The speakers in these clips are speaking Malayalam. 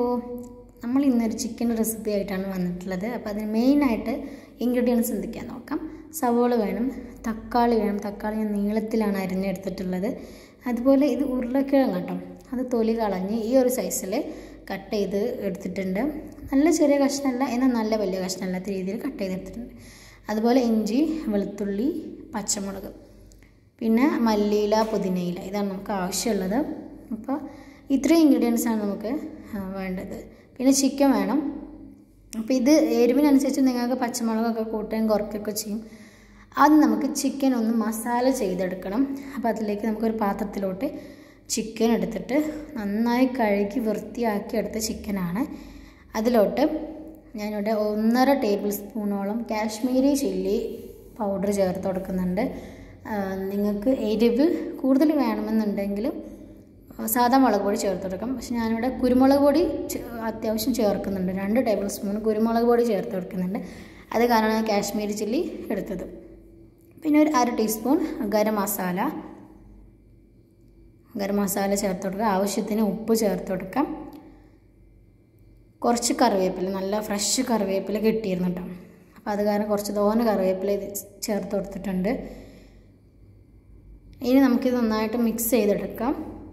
നമ്മൾ ഇന്നൊരു ചിക്കൻ റെസിപ്പി ആയിട്ടാണ് വന്നിട്ടുള്ളത് അപ്പോൾ അതിന് മെയിനായിട്ട് ഇൻഗ്രീഡിയൻസ് എന്തൊക്കെയാ നോക്കാം സവോള വേണം തക്കാളി വേണം തക്കാളി ഞാൻ നീളത്തിലാണ് അരിഞ്ഞെടുത്തിട്ടുള്ളത് അതുപോലെ ഇത് ഉരുളക്കിഴങ്ങ് കേട്ടോ അത് തൊലി കളഞ്ഞ് ഈ ഒരു സൈസിൽ കട്ട് ചെയ്ത് എടുത്തിട്ടുണ്ട് നല്ല ചെറിയ കഷ്ണമല്ല എന്നാൽ നല്ല വലിയ കഷ്ണമല്ലാത്ത രീതിയിൽ കട്ട് ചെയ്തെടുത്തിട്ടുണ്ട് അതുപോലെ ഇഞ്ചി വെളുത്തുള്ളി പച്ചമുളക് പിന്നെ മല്ലിയില പുതിനയില ഇതാണ് നമുക്ക് ആവശ്യമുള്ളത് അപ്പോൾ ഇത്രയും ഇൻഗ്രീഡിയൻസ് ആണ് നമുക്ക് ആ, വേണ്ടത് പിന്നെ ചിക്കൻ വേണം അപ്പോൾ ഇത് എരിവിനനുസരിച്ച് നിങ്ങൾക്ക് പച്ചമുളകൊക്കെ കൂട്ടുകയും കുറയ്ക്കുകയൊക്കെ ചെയ്യും ആദ്യം നമുക്ക് ചിക്കൻ ഒന്ന് മസാല ചെയ്തെടുക്കണം അപ്പോൾ അതിലേക്ക് നമുക്കൊരു പാത്രത്തിലോട്ട് ചിക്കൻ എടുത്തിട്ട് നന്നായി കഴുകി വൃത്തിയാക്കി എടുത്ത ചിക്കനാണ് അതിലോട്ട് ഞാനിവിടെ ഒന്നര ടേബിൾ സ്പൂണോളം കാശ്മീരി ചില്ലി പൗഡർ ചേർത്ത് കൊടുക്കുന്നുണ്ട് ആ, നിങ്ങൾക്ക് എരിവ് കൂടുതൽ വേണമെന്നുണ്ടെങ്കിൽ സാധാ മുളക് പൊടി ചേർത്ത് കൊടുക്കാം പക്ഷെ ഞാനിവിടെ കുരുമുളക് പൊടി ചെ- അത്യാവശ്യം ചേർക്കുന്നുണ്ട് രണ്ട് ടേബിൾ സ്പൂൺ കുരുമുളക് പൊടി ചേർത്ത് കൊടുക്കുന്നുണ്ട് അത് കാരണമാണ് കാശ്മീരി ചില്ലി എടുത്തത് പിന്നെ ഒരു അര ടീസ്പൂൺ ഗരം മസാല ഗരം മസാല ചേർത്ത് കൊടുക്കുക ആവശ്യത്തിന് ഉപ്പ് ചേർത്ത് കൊടുക്കാം കുറച്ച് കറിവേപ്പില നല്ല ഫ്രഷ് കറിവേപ്പില കിട്ടിയിരുന്നു കേട്ടോ അപ്പോൾ അത് കാരണം കുറച്ച് തോനെ കറിവേപ്പില ഇത് ചേർത്ത് കൊടുത്തിട്ടുണ്ട് ഇനി നമുക്കിത് നന്നായിട്ട് മിക്സ് ചെയ്തെടുക്കാം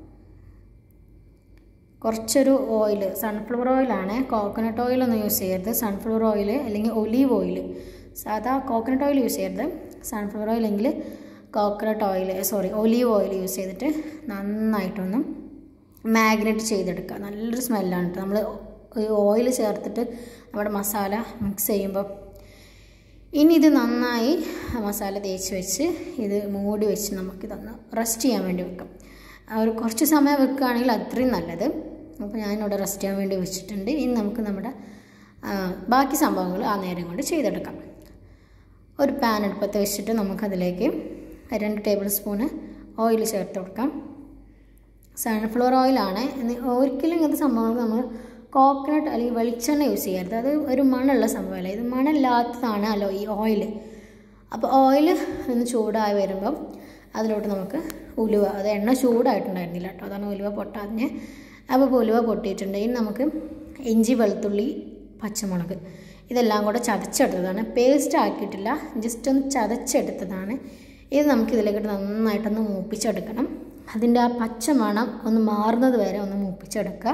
കുറച്ചൊരു ഓയിൽ സൺഫ്ലവർ ഓയിലാണ് കോക്കനട്ട് ഓയിലൊന്നും യൂസ് ചെയ്യരുത് സൺഫ്ലവർ ഓയിൽ അല്ലെങ്കിൽ ഒലീവ് ഓയിൽ സാധാ കോക്കനട്ട് ഓയിൽ യൂസ് ചെയ്യരുത് സൺഫ്ലവർ ഓയിൽ അല്ലെങ്കിൽ coconut oil sorry olive oil use ചെയ്തിട്ട് നന്നായിട്ടൊന്ന് മാഗ്നറ്റ് ചെയ്തെടുക്കുക നല്ലൊരു സ്മെല്ലാണ് കേട്ടോ നമ്മൾ ഓയിൽ ചേർത്തിട്ട് നമ്മുടെ മസാല മിക്സ് ചെയ്യുമ്പോൾ ഇനി ഇത് നന്നായി മസാല തേച്ച് വെച്ച് ഇത് മൂടി വെച്ച് നമുക്കിതൊന്ന് റെസ്റ്റ് ചെയ്യാൻ വേണ്ടി വെക്കാം ആ ഒരു കുറച്ച് സമയം വെക്കുകയാണെങ്കിൽ അത്രയും നല്ലത് അപ്പോൾ ഞാനിവിടെ റെസ്റ്റ് ചെയ്യാൻ വേണ്ടി വെച്ചിട്ടുണ്ട് ഇനി നമുക്ക് നമ്മുടെ ആ, ബാക്കി സംഭവങ്ങൾ ആ നേരം കൊണ്ട് ചെയ്തെടുക്കാം ഒരു പാൻ അടുപ്പത്ത് വെച്ചിട്ട് നമുക്കതിലേക്ക് രണ്ട് ടേബിൾ സ്പൂണ് ഓയിൽ ചേർത്ത് കൊടുക്കാം സൺഫ്ലവർ ഓയിലാണ് ഇനി ഒരിക്കലും ഇങ്ങനത്തെ സംഭവങ്ങൾ നമ്മൾ കോക്കനട്ട് അല്ലെങ്കിൽ വെളിച്ചെണ്ണ യൂസ് ചെയ്യരുത് അത് ഒരു മണമുള്ള സംഭവമല്ല ഇത് മണമില്ലാത്തതാണ് അല്ലോ ഈ ഓയിൽ അപ്പോൾ ഓയിൽ ഒന്ന് ചൂടായി വരുമ്പം അതിലോട്ട് നമുക്ക് ഉലുവ അത് എണ്ണ ചൂടായിട്ടുണ്ടായിരുന്നില്ല കേട്ടോ അതാണ് ഉലുവ പൊട്ടാതിന് അപ്പോൾ ഇപ്പോൾ ഉലുവ പൊട്ടിയിട്ടുണ്ട് ഇനി നമുക്ക് ഇഞ്ചി വെളുത്തുള്ളി പച്ചമുളക് ഇതെല്ലാം കൂടെ ചതച്ചെടുത്തതാണ് പേസ്റ്റ് ആക്കിയിട്ടില്ല ജസ്റ്റ് ഒന്ന് ചതച്ചെടുത്തതാണ് ഇത് നമുക്ക് ഇതിലേക്കിട്ട് നന്നായിട്ടൊന്ന് മൂപ്പിച്ചെടുക്കണം അതിൻ്റെ ആ പച്ച മണം ഒന്ന് മാറുന്നത് വരെ ഒന്ന് മൂപ്പിച്ചെടുക്കുക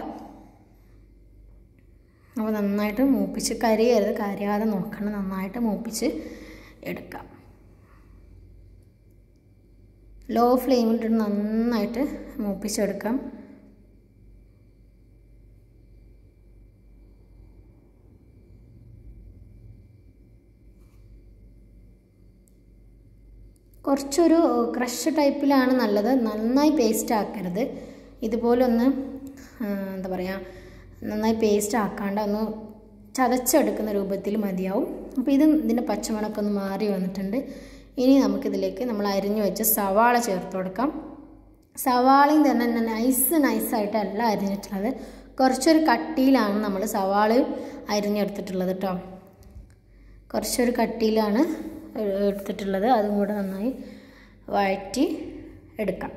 അപ്പോൾ നന്നായിട്ട് മൂപ്പിച്ച് കരിയരുത് കരിയാതെ നോക്കണം നന്നായിട്ട് മൂപ്പിച്ച് എടുക്കാം ലോ ഫ്ലെയിമിലിട്ട് നന്നായിട്ട് മൂപ്പിച്ചെടുക്കാം കുറച്ചൊരു ക്രഷ് ടൈപ്പിലാണ് നല്ലത് നന്നായി പേസ്റ്റ് ആക്കരുത് ഇതുപോലെ ഒന്ന് ആ, എന്താ പറയുക നന്നായി പേസ്റ്റ് ആക്കാണ്ട് ഒന്ന് ചതച്ചെടുക്കുന്ന രൂപത്തിൽ മതിയാവും അപ്പോൾ ഇത് ഇതിൻ്റെ പച്ചമണമൊക്കെ ഒന്ന് മാറി വന്നിട്ടുണ്ട് ഇനി നമുക്കിതിലേക്ക് നമ്മൾ അരിഞ്ഞു വെച്ച സവാള ചേർത്ത് കൊടുക്കാം സവാളയും തന്നെ നൈസ് നൈസായിട്ടല്ല അരിഞ്ഞിട്ടുള്ളത് കുറച്ചൊരു കട്ടിയിലാണ് നമ്മൾ സവാള അരിഞ്ഞെടുത്തിട്ടുള്ളത് കേട്ടോ കുറച്ചൊരു കട്ടിയിലാണ് എ- എടുത്തിട്ടുള്ളത് അതും കൂടെ നന്നായി വഴറ്റി എടുക്കാം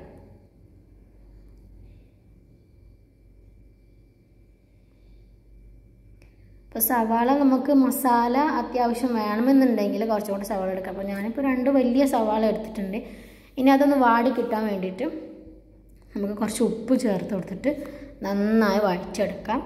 ഇപ്പോൾ സവാള നമുക്ക് മസാല അത്യാവശ്യം വേണമെന്നുണ്ടെങ്കിൽ കുറച്ചും കൂടി സവാള എടുക്കാം അപ്പോൾ ഞാനിപ്പോൾ രണ്ട് വലിയ സവാള എടുത്തിട്ടുണ്ട് ഇനി അതൊന്ന് വാടി കിട്ടാൻ വേണ്ടിയിട്ട് നമുക്ക് കുറച്ച് ഉപ്പ് ചേർത്ത് കൊടുത്തിട്ട് നന്നായി വഴച്ചെടുക്കാം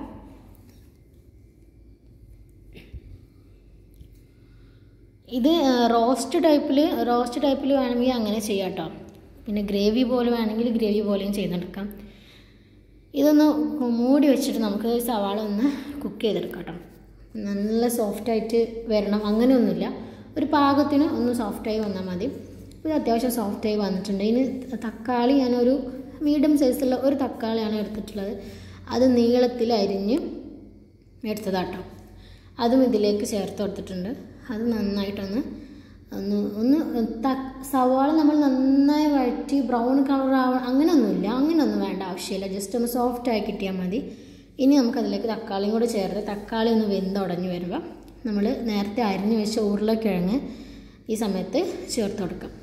ഇത് റോസ്റ്റ് ടൈപ്പിൽ റോസ്റ്റ് ടൈപ്പിൽ വേണമെങ്കിൽ അങ്ങനെ ചെയ്യാം കേട്ടോ പിന്നെ ഗ്രേവി പോലെ വേണമെങ്കിൽ ഗ്രേവി പോലെയും ചെയ്തെടുക്കാം ഇതൊന്ന് മൂടി വെച്ചിട്ട് നമുക്ക് സവാള ഒന്ന് കുക്ക് ചെയ്തെടുക്കാം കേട്ടോ നല്ല സോഫ്റ്റായിട്ട് വരണം അങ്ങനെയൊന്നുമില്ല ഒരു പാകത്തിന് ഒന്ന് സോഫ്റ്റായി വന്നാൽ മതി ഇത് അത്യാവശ്യം സോഫ്റ്റായി വന്നിട്ടുണ്ട് ഇനി തക്കാളി ഞാനൊരു മീഡിയം സൈസുള്ള ഒരു തക്കാളിയാണ് എടുത്തിട്ടുള്ളത് അത് നീളത്തിൽ അരിഞ്ഞ് എടുത്തതാട്ടോ അതും ഇതിലേക്ക് ചേർത്ത് കൊടുത്തിട്ടുണ്ട് അത് നന്നായിട്ടൊന്ന് ഒന്ന് ഒന്ന് ത സവാള നമ്മൾ നന്നായി വഴറ്റി ബ്രൗൺ കളർ ആവണം അങ്ങനെയൊന്നുമില്ല അങ്ങനെയൊന്നും വേണ്ട ആവശ്യമില്ല ജസ്റ്റ് ഒന്ന് സോഫ്റ്റ് ആയി കിട്ടിയാൽ മതി ഇനി നമുക്കതിലേക്ക് തക്കാളിയും കൂടി ചേർത്ത് തക്കാളി ഒന്ന് വെന്തുടഞ്ഞ് വരുമ്പോൾ നമ്മൾ നേരത്തെ അരിഞ്ഞു വെച്ച ഉരുളക്കിഴങ്ങ് ഈ സമയത്ത് ചേർത്ത് കൊടുക്കാം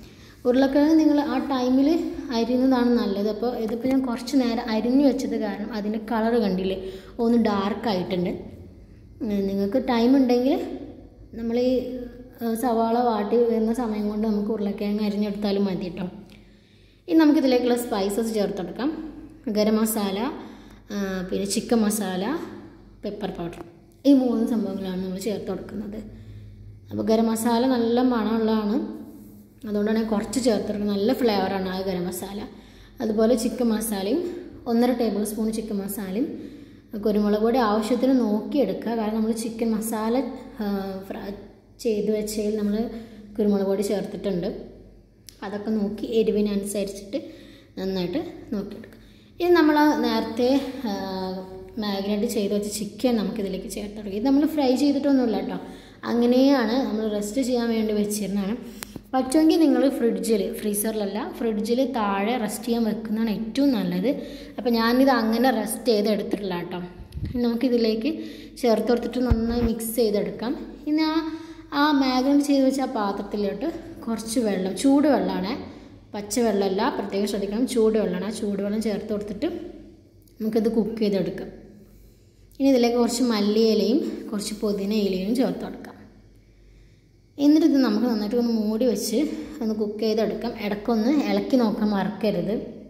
ഉരുളക്കിഴങ്ങ് നിങ്ങൾ ആ ടൈമിൽ അരിയുന്നതാണ് നല്ലത് അപ്പോൾ ഇതിപ്പോൾ ഞാൻ കുറച്ച് നേരം അരിഞ്ഞു വെച്ചത് കാരണം അതിൻ്റെ കളർ കണ്ടില്ലേ ഒന്ന് ഡാർക്ക് ആയിട്ടുണ്ട് ഉം, നിങ്ങൾക്ക് ടൈം ഉണ്ടെങ്കിൽ നമ്മൾ ഈ ഏഹ്, സവാള വാട്ടി വരുന്ന സമയം കൊണ്ട് നമുക്ക് ഉരുളക്കിഴങ്ങ് അരിഞ്ഞെടുത്താലും മതി കേട്ടോ ഇനി നമുക്കിതിലേക്കുള്ള സ്പൈസസ് ചേർത്തെടുക്കാം ഗരം മസാല ആ, പിന്നെ ചിക്കൻ മസാല പെപ്പർ പൗഡർ ഈ മൂന്ന് സംഭവങ്ങളാണ് നമ്മൾ ചേർത്ത് കൊടുക്കുന്നത് അപ്പോൾ ഗരം മസാല നല്ല മണമുള്ളതാണ് അതുകൊണ്ടാണ് ഞാൻ കുറച്ച് ചേർത്തെടുക്കുന്നത് നല്ല ഫ്ലേവറാണ് ആ ഗരം മസാല അതുപോലെ ചിക്കൻ മസാലയും ഒന്നര ടേബിൾ സ്പൂൺ ചിക്കൻ മസാലയും കുരുമുളക് പൊടി ആവശ്യത്തിന് നോക്കിയെടുക്കുക കാരണം നമ്മൾ ചിക്കൻ മസാല ആ, ഫ്ര- ചെയ്ത് വെച്ചതിൽ നമ്മൾ കുരുമുളക് പൊടി ചേർത്തിട്ടുണ്ട് അതൊക്കെ നോക്കി എരിവിനനുസരിച്ചിട്ട് നന്നായിട്ട് നോക്കിയെടുക്കുക ഇനി നമ്മൾ നേരത്തെ മാഗ്നേറ്റ് ചെയ്ത് വെച്ച ചിക്കൻ നമുക്കിതിലേക്ക് ചേർത്ത് കൊടുക്കുക ഇത് നമ്മൾ ഫ്രൈ ചെയ്തിട്ടൊന്നുമില്ല കേട്ടോ അങ്ങനെയാണ് നമ്മൾ റെസ്റ്റ് ചെയ്യാൻ വേണ്ടി വെച്ചിരുന്നതാണ് പറ്റുമെങ്കിൽ നിങ്ങൾ ഫ്രിഡ്ജിൽ ഫ്രീസറിലല്ല ഫ്രിഡ്ജിൽ താഴെ റെസ്റ്റ് ചെയ്യാൻ വെക്കുന്നതാണ് ഏറ്റവും നല്ലത് അപ്പോൾ ഞാനിത് അങ്ങനെ റെസ്റ്റ് ചെയ്ത് എടുത്തിട്ടില്ല കേട്ടോ ഇനി നമുക്കിതിലേക്ക് ചേർത്ത് കൊടുത്തിട്ട് നന്നായി മിക്സ് ചെയ്തെടുക്കാം ഇനി ആ ആ മാഗ്നേറ്റ് ചെയ്ത് വെച്ച ആ പാത്രത്തിലോട്ട് കുറച്ച് വെള്ളം ചൂട് വെള്ളമാണ് പച്ചവെള്ളമല്ല പ്രത്യേകം ശ്രദ്ധിക്കണം ചൂട് വെള്ളമാണ് ആ ചൂടുവെള്ളം ചേർത്ത് കൊടുത്തിട്ട് നമുക്കിത് കുക്ക് ചെയ്തെടുക്കാം ഇനി ഇതിലേക്ക് കുറച്ച് മല്ലിയിലയും കുറച്ച് പുതിന ഇലയും ചേർത്ത് കൊടുക്കാം എന്നിട്ട് ഇത് നമുക്ക് നന്നായിട്ട് ഒന്ന് മൂടി വെച്ച് ഒന്ന് കുക്ക് ചെയ്തെടുക്കാം ഇടയ്ക്കൊന്ന് ഇളക്കി നോക്കാൻ മറക്കരുത്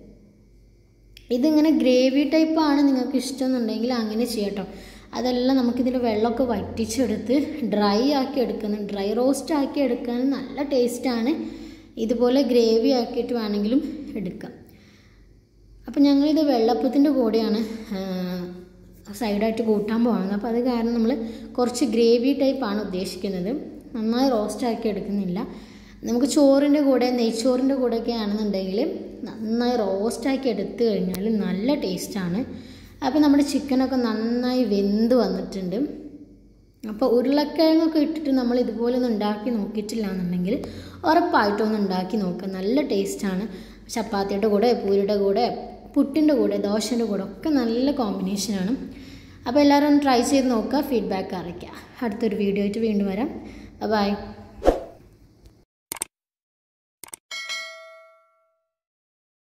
ഇതിങ്ങനെ ഗ്രേവി ടൈപ്പാണ് നിങ്ങൾക്ക് ഇഷ്ടമെന്നുണ്ടെങ്കിൽ അങ്ങനെ ചെയ്യട്ടോ അതല്ല നമുക്കിതിൽ വെള്ളമൊക്കെ വറ്റിച്ചെടുത്ത് ഡ്രൈ ആക്കി എടുക്കുന്ന ഡ്രൈ റോസ്റ്റ് ആക്കി എടുക്കാൻ നല്ല ടേസ്റ്റാണ് ഇതുപോലെ ഗ്രേവി ആക്കിയിട്ട് വേണമെങ്കിലും എടുക്കാം അപ്പം ഞങ്ങളിത് വെള്ളപ്പത്തിൻ്റെ കൂടെയാണ് സൈഡായിട്ട് കൂട്ടാൻ പോകുന്നത് അപ്പോൾ അത് കാരണം നമ്മൾ കുറച്ച് ഗ്രേവി ടൈപ്പാണ് ഉദ്ദേശിക്കുന്നത് നന്നായി റോസ്റ്റ് ആക്കി എടുക്കുന്നില്ല നമുക്ക് ചോറിൻ്റെ കൂടെ നെയ്ച്ചോറിൻ്റെ കൂടെയൊക്കെ ആണെന്നുണ്ടെങ്കിൽ നന്നായി റോസ്റ്റ് ആക്കി എടുത്തു കഴിഞ്ഞാൽ നല്ല ടേസ്റ്റാണ് അപ്പോൾ നമ്മുടെ ചിക്കനൊക്കെ നന്നായി വെന്ത് വന്നിട്ടുണ്ട് അപ്പോൾ ഉരുളക്കിഴങ്ങൊക്കെ ഇട്ടിട്ട് നമ്മൾ ഇതുപോലെ ഒന്ന് ഉണ്ടാക്കി നോക്കിയിട്ടില്ല എന്നുണ്ടെങ്കിൽ ഉറപ്പായിട്ടും ഒന്ന് ഉണ്ടാക്കി നോക്കുക നല്ല ടേസ്റ്റാണ് ചപ്പാത്തിയുടെ കൂടെ പൂരിയുടെ കൂടെ പുട്ടിൻ്റെ കൂടെ ദോശൻ്റെ കൂടെ ഒക്കെ നല്ല കോമ്പിനേഷനാണ് അപ്പോൾ എല്ലാവരും ഒന്ന് ട്രൈ ചെയ്ത് നോക്കുക ഫീഡ്ബാക്ക് അറിയിക്കുക അടുത്തൊരു വീഡിയോ ആയിട്ട് വീണ്ടും വരാം ബൈ